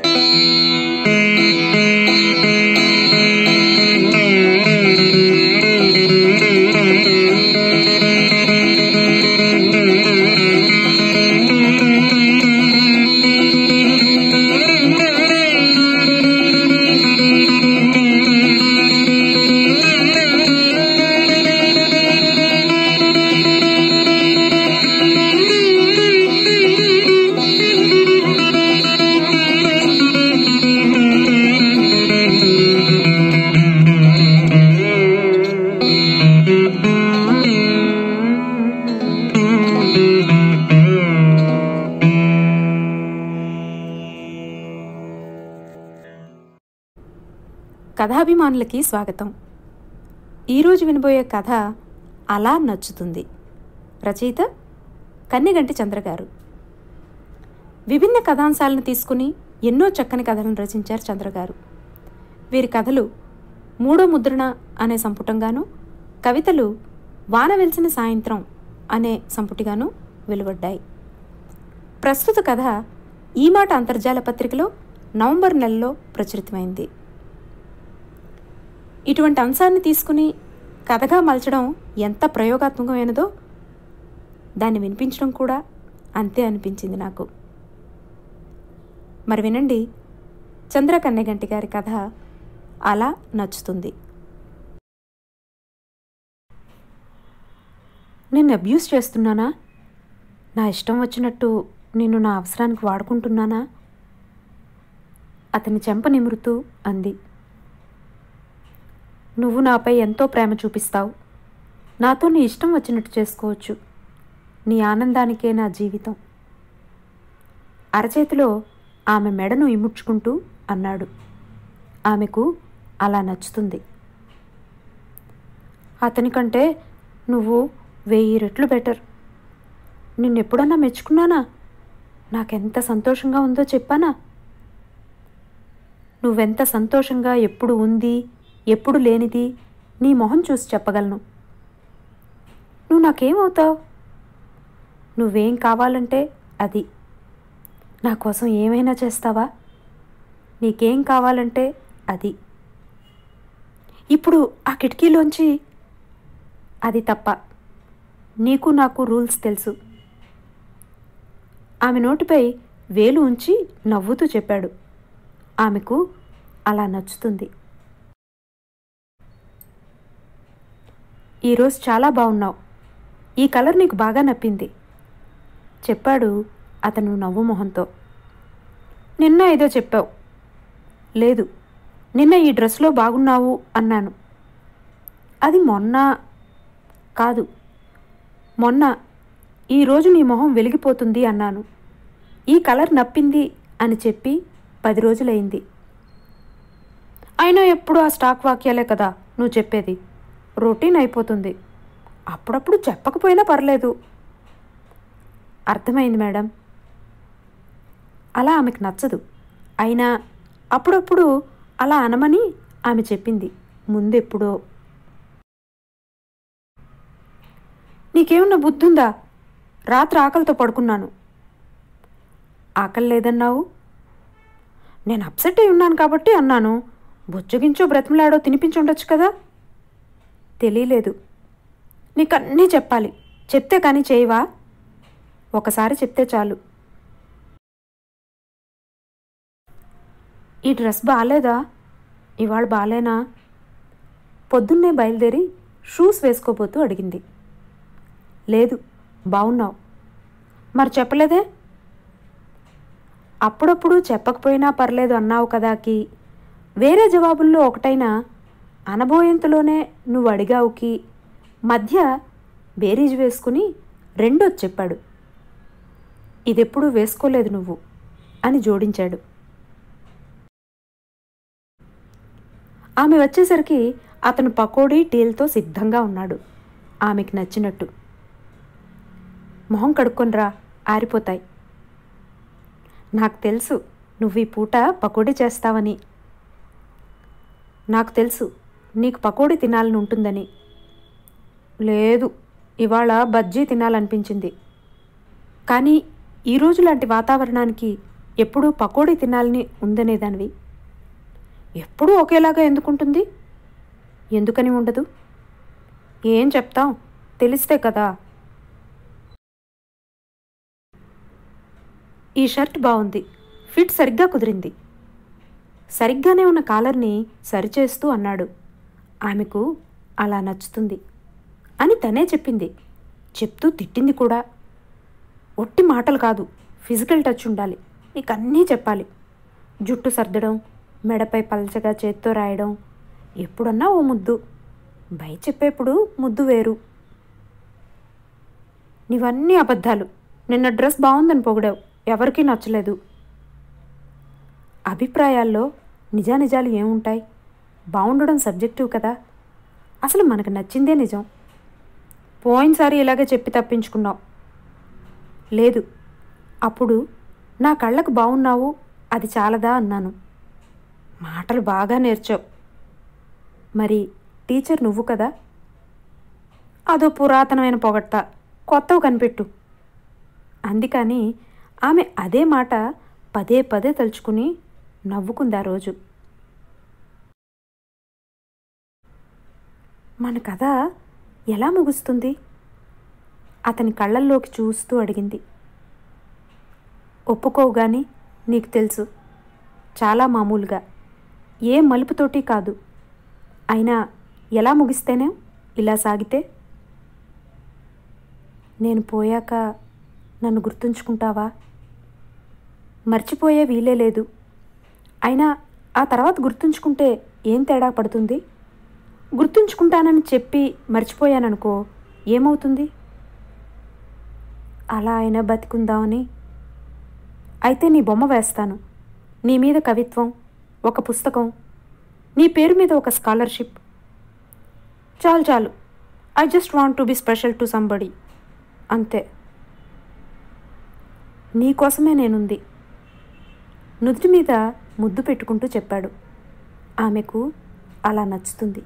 కథాభిమానులకి స్వాగతం ఈరోజు వినబోయే కథ అలా నచ్చుతుంది రచయిత కన్నెగంటి చంద్ర గారు విభిన్న కథాంశాలను తీసుకుని ఎన్నో చక్కని కథలను రచించారు చంద్ర గారు వీరి కథలు మూడో ముద్రణ అనే సంపుటంగాను కవితలు వాన వెలిసిన సాయంత్రం అనే సంపుటిగాను వెలువడ్డాయి ప్రస్తుత కథ ఈ మాట అంతర్జాల పత్రికలో నవంబర్ నెలలో ప్రచురితమైంది ఇటువంటి అంశాన్ని తీసుకుని కథగా మలచడం ఎంత ప్రయోగాత్మకమైనదో దాన్ని వినిపించడం కూడా అంతే అనిపించింది నాకు మరి వినండి చంద్ర కన్నెగంటి గారి కథ అలా నచ్చుతుంది నేను అబ్యూస్ చేస్తున్నానా నా ఇష్టం వచ్చినట్టు నిన్ను నా అవసరానికి వాడుకుంటున్నానా అతని చెంప నిమురుతూ అంది నువ్వు నాపై ఎంతో ప్రేమ చూపిస్తావు నాతో నీ ఇష్టం వచ్చినట్టు చేసుకోవచ్చు నీ ఆనందానికే నా జీవితం అరచేతిలో ఆమె మెడను ఇముడ్చుకుంటూ అన్నాడు ఆమెకు అలా నచ్చుతుంది అతనికంటే నువ్వు వెయ్యి రెట్లు బెటర్ నిన్నెప్పుడన్నా మెచ్చుకున్నానా నాకెంత సంతోషంగా ఉందో చెప్పానా నువ్వెంత సంతోషంగా ఎప్పుడు ఉంది ఎప్పుడు లేనిది నీ మొహం చూసి చెప్పగలను నువ్వు నాకేమవుతావు నువ్వేం కావాలంటే అది నా కోసం ఏమైనా చేస్తావా నీకేం కావాలంటే అది ఇప్పుడు ఆ కిటికీలోంచి అది తప్ప నీకు నాకు రూల్స్ తెలుసు ఆమె నోటిపై వేలు ఉంచి నవ్వుతూ చెప్పాడు ఆమెకు అలా నచ్చుతుంది ఈరోజు చాలా బాగున్నావు ఈ కలర్ నీకు బాగా నప్పింది చెప్పాడు అతను నవ్వు మొహంతో నిన్న ఏదో చెప్పావు లేదు నిన్న ఈ డ్రెస్లో బాగున్నావు అన్నాను అది మొన్న కాదు మొన్న ఈరోజు నీ మొహం వెలిగిపోతుంది అన్నాను ఈ కలర్ నప్పింది అని చెప్పి పది రోజులైంది అయినా ఎప్పుడు ఆ స్టాక్ వాక్యాలే కదా నువ్వు చెప్పేది రొటీన్ అయిపోతుంది అప్పుడప్పుడు చెప్పకపోయినా పర్లేదు అర్థమైంది మేడం అలా ఆమెకు నచ్చదు అయినా అప్పుడప్పుడు అలా అనమని ఆమె చెప్పింది ముందెప్పుడో నీకేమన్నా బుద్ధుందా రాత్రి ఆకలితో పడుకున్నాను ఆకలి లేదన్నావు నేను అప్సెట్ అయి ఉన్నాను కాబట్టి అన్నాను బొజ్జగించో బ్రతిమలాడో తినిపించుండొచ్చు కదా తెలియలేదు నీకన్నీ చెప్పాలి చెప్తే కానీ చేయవా ఒకసారి చెప్తే చాలు ఈ డ్రెస్ బాగాలేదా ఇవాళ బాగాలేనా పొద్దున్నే బయలుదేరి షూస్ వేసుకోబోతూ అడిగింది లేదు బాగున్నావు మరి చెప్పలేదే అప్పుడప్పుడు చెప్పకపోయినా పర్లేదు అన్నావు కదాకి వేరే జవాబుల్లో ఒకటైనా అనబోయేంతలోనే నువ్వు అడిగావుకి మధ్య బేరీజ్ వేసుకుని రెండోది చెప్పాడు ఇదెప్పుడూ వేసుకోలేదు నువ్వు అని జోడించాడు ఆమె వచ్చేసరికి అతను పకోడీ టీలతో సిద్ధంగా ఉన్నాడు ఆమెకి నచ్చినట్టు మొహం కడుక్కొనిరా ఆరిపోతాయి నాకు తెలుసు నువ్వు ఈ పూట పకోడీ చేస్తావని నాకు తెలుసు నీకు పకోడీ తినాలని ఉంటుందని లేదు ఇవాళ బజ్జీ తినాలనిపించింది కానీ ఈరోజు లాంటి వాతావరణానికి ఎప్పుడూ పకోడీ తినాలని ఉందనేదానివి ఎప్పుడూ ఒకేలాగా ఎందుకుంటుంది ఎందుకని ఉండదు ఏం చెప్తాం తెలిస్తే కదా ఈ షర్ట్ బాగుంది ఫిట్ సరిగ్గా కుదిరింది సరిగ్గానే ఉన్న కాలర్ని సరిచేస్తూ అన్నాడు ఆమెకు అలా నచ్చుతుంది అని తనే చెప్పింది చెప్తూ తిట్టింది కూడా ఒట్టి మాటలు కాదు ఫిజికల్ టచ్ ఉండాలి నీకు అన్నీ చెప్పాలి జుట్టు సర్దడం మెడపై పలచగా చేత్తో రాయడం ఎప్పుడన్నా ఓ ముద్దు బై చెప్పేప్పుడు ముద్దు వేరు నీవన్నీ అబద్ధాలు నిన్న డ్రెస్ బాగుందని పొగిడావు ఎవరికీ నచ్చలేదు అభిప్రాయాల్లో నిజానిజాలు ఏముంటాయి బాగుండడం సబ్జెక్టివ్ కదా అసలు మనకు నచ్చిందే నిజం పోయినసారి ఇలాగే చెప్పి తప్పించుకున్నావు లేదు అప్పుడు నా కళ్ళకు బాగున్నావు అది చాలదా అన్నాను మాటలు బాగా నేర్చావు మరి టీచర్ నువ్వు కదా అదో పురాతనమైన పొగట్ట కొత్తవి కనిపెట్టు అందుకని ఆమె అదే మాట పదే పదే తలుచుకుని నవ్వుకుంది ఆ రోజు మన కథ ఎలా ముగుస్తుంది అతని కళ్ళల్లోకి చూస్తూ అడిగింది ఒప్పుకోవు గాని నీకు తెలుసు చాలా మామూలుగా ఏ మలుపుతోటి కాదు అయినా ఎలా ముగిస్తేనే ఇలా సాగితే నేను పోయాక నన్ను గుర్తుంచుకుంటావా మర్చిపోయే వీలే లేదు అయినా ఆ తర్వాత గుర్తుంచుకుంటే ఏం తేడా పడుతుంది గుర్తుంచుకుంటానని చెప్పి మర్చిపోయాననుకో ఏమవుతుంది అలా అయినా బతికుందామని అయితే నీ బొమ్మ వేస్తాను నీ మీద కవిత్వం ఒక పుస్తకం నీ పేరు మీద ఒక స్కాలర్షిప్ చాలు చాలు I just want to be special to somebody అంతే నీకోసమే నేనుంది నుదుటి మీద ముద్దు పెట్టుకుంటూ చెప్పాడు ఆమెకు అలా నచ్చుతుంది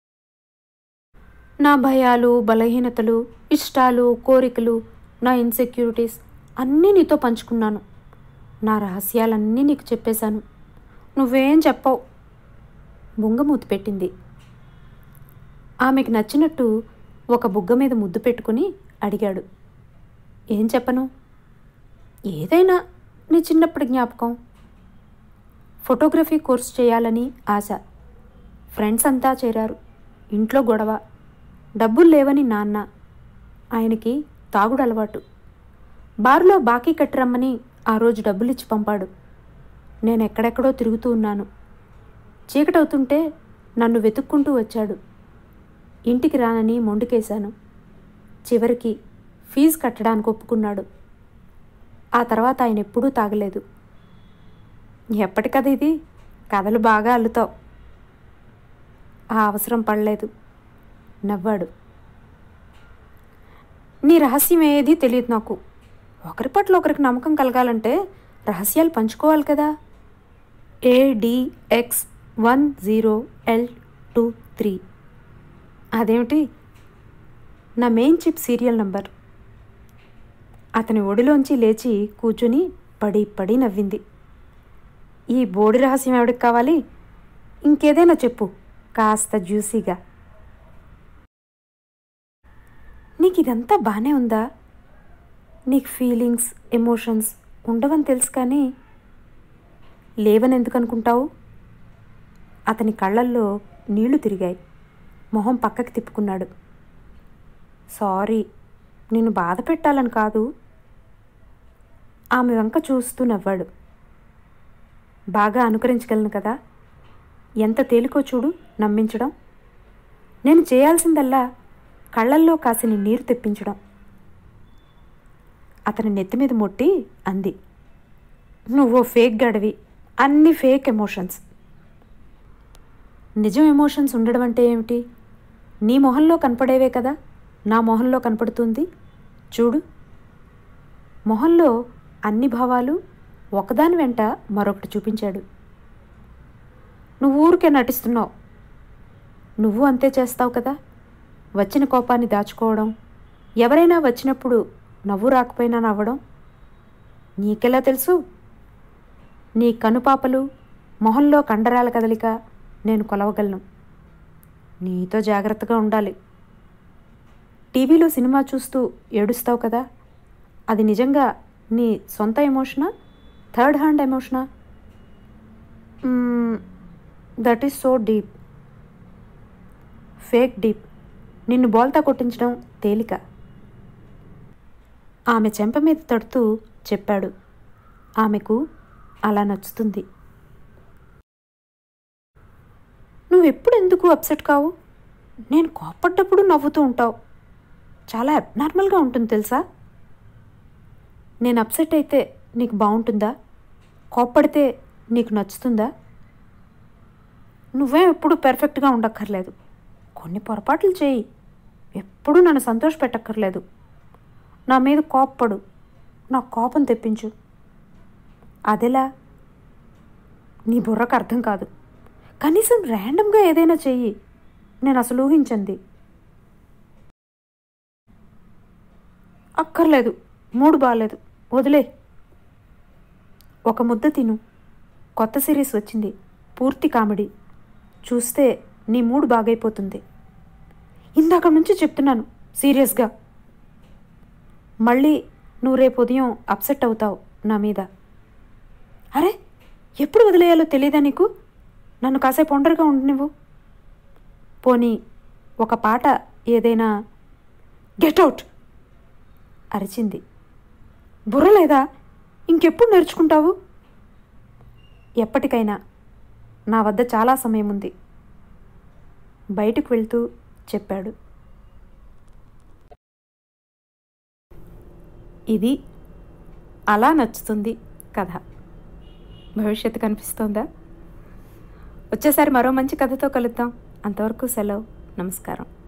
నా భయాలు బలహీనతలు ఇష్టాలు కోరికలు నా ఇన్సెక్యూరిటీస్ అన్నీ నీతో పంచుకున్నాను నా రహస్యాలన్నీ నీకు చెప్పేశాను నువ్వేం చెప్పవు బుంగమూతి పెట్టింది ఆమెకు నచ్చినట్టు ఒక బుగ్గ మీద ముద్దు పెట్టుకుని అడిగాడు ఏం చెప్పను ఏదైనా నీ చిన్నప్పటి జ్ఞాపకం ఫోటోగ్రఫీ కోర్స్ చేయాలని ఆశ ఫ్రెండ్స్ అంతా చేరారు ఇంట్లో గొడవ డబ్బులు లేవని నాన్న ఆయనకి తాగుడు అలవాటు బార్లో బాకీ కట్టిరమ్మని ఆ రోజు డబ్బులిచ్చి పంపాడు నేను ఎక్కడెక్కడో తిరుగుతూ ఉన్నాను చీకటవుతుంటే నన్ను వెతుక్కుంటూ వచ్చాడు ఇంటికి రానని మొండికేశాను చివరికి ఫీజు కట్టడానికి ఒప్పుకున్నాడు ఆ తర్వాత ఆయన ఎప్పుడూ తాగలేదు ఎప్పటి కథ ఇది కథలు బాగా అల్లుతావు ఆ అవసరం పడలేదు నవ్వాడు నీ రహస్యం ఏది తెలియదు నాకు ఒకరి పట్ల ఒకరికి నమ్మకం కలగాలంటే రహస్యాలు పంచుకోవాలి కదా ADX one zero L two three అదేమిటి నా మెయిన్ చిప్ సీరియల్ నంబర్ అతని ఒడిలోంచి లేచి కూర్చుని పడి పడి నవ్వింది ఈ బోడి రహస్యం ఎవడికి కావాలి ఇంకేదైనా చెప్పు కాస్త జ్యూసీగా నీకు ఇదంతా బాగానే ఉందా నీకు ఫీలింగ్స్ ఎమోషన్స్ ఉండవని తెలుసు కానీ లేవని ఎందుకు అనుకుంటావు అతని కళ్ళల్లో నీళ్లు తిరిగాయి మొహం పక్కకి తిప్పుకున్నాడు సారీ నేను బాధ పెట్టాలని కాదు ఆమె వెంక చూస్తూ నవ్వాడు బాగా అనుకరించగలను కదా ఎంత తేలికో చూడు నమ్మించడం నేను చేయాల్సిందల్లా కళ్ళల్లో కాసిన నీరు తెప్పించడం అతని నెత్తి మీద మొట్టి అంది నువ్వు ఫేక్ గడవి అన్ని ఫేక్ ఎమోషన్స్ నిజం ఎమోషన్స్ ఉండడం అంటే ఏమిటి నీ మొహంలో కనపడేవే కదా నా మొహంలో కనపడుతుంది చూడు మొహంలో అన్ని భావాలు ఒకదాని వెంట మరొకటి చూపించాడు నువ్వు ఊరికే నటిస్తున్నావు నువ్వు అంతే చేస్తావు కదా వచ్చిన కోపాన్ని దాచుకోవడం ఎవరైనా వచ్చినప్పుడు నవ్వు రాకపోయినా నవ్వడం నీకెలా తెలుసు నీ కనుపాపలు మొహంలో కండరాల కదలిక నేను కొలవగలను నీతో జాగ్రత్తగా ఉండాలి టీవీలో సినిమా చూస్తూ ఏడుస్తావు కదా అది నిజంగా నీ సొంత ఎమోషనా థర్డ్ హ్యాండ్ ఎమోషనా that is so deep fake deep నిన్ను బోల్తా కొట్టించడం తేలిక ఆమె చెంప మీద తడుతూ చెప్పాడు ఆమెకు అలా నచ్చుతుంది నువ్వెప్పుడు ఎందుకు అప్సెట్ కావు నేను కోప్పడ్డప్పుడు నవ్వుతూ ఉంటావు చాలా అబ్నార్మల్గా ఉంటుంది తెలుసా నేను అప్సెట్ అయితే నీకు బాగుంటుందా కోప్పడితే నీకు నచ్చుతుందా నువ్వేం ఎప్పుడు పెర్ఫెక్ట్గా ఉండక్కర్లేదు కొన్ని పొరపాట్లు చేయి ఎప్పుడూ నన్ను సంతోష పెట్టక్కర్లేదు నా మీద కోప్పడు నా కోపం తెప్పించు అదెలా నీ బుర్రకు అర్థం కాదు కనీసం ర్యాండమ్గా ఏదైనా చెయ్యి నేను అసలు ఊహించండి అక్కర్లేదు మూడు బాగాలేదు వదిలే ఒక ముద్ద తిను కొత్త సిరీస్ వచ్చింది పూర్తి కామెడీ చూస్తే నీ మూడు బాగైపోతుంది ఇందాక నుంచి చెప్తున్నాను సీరియస్గా మళ్ళీ నువ్వు రేపు ఉదయం అప్సెట్ అవుతావు నా మీద అరే ఎప్పుడు వదిలేయాలో తెలియదా నీకు నన్ను కాసేపు ఒంటరిగా ఉండు నువ్వు పోనీ ఒక పాట ఏదైనా గెట్ అవుట్ అరిచింది బుర్ర లేదా ఇంకెప్పుడు నేర్చుకుంటావు ఎప్పటికైనా నా వద్ద చాలా సమయం ఉంది బయటకు వెళ్తూ చెప్పాడు ఇది అలా నచ్చుతుంది కథ భవిష్యత్తు కనిపిస్తోందా వచ్చేసారి మరో మంచి కథతో కలుద్దాం అంతవరకు సెలవు నమస్కారం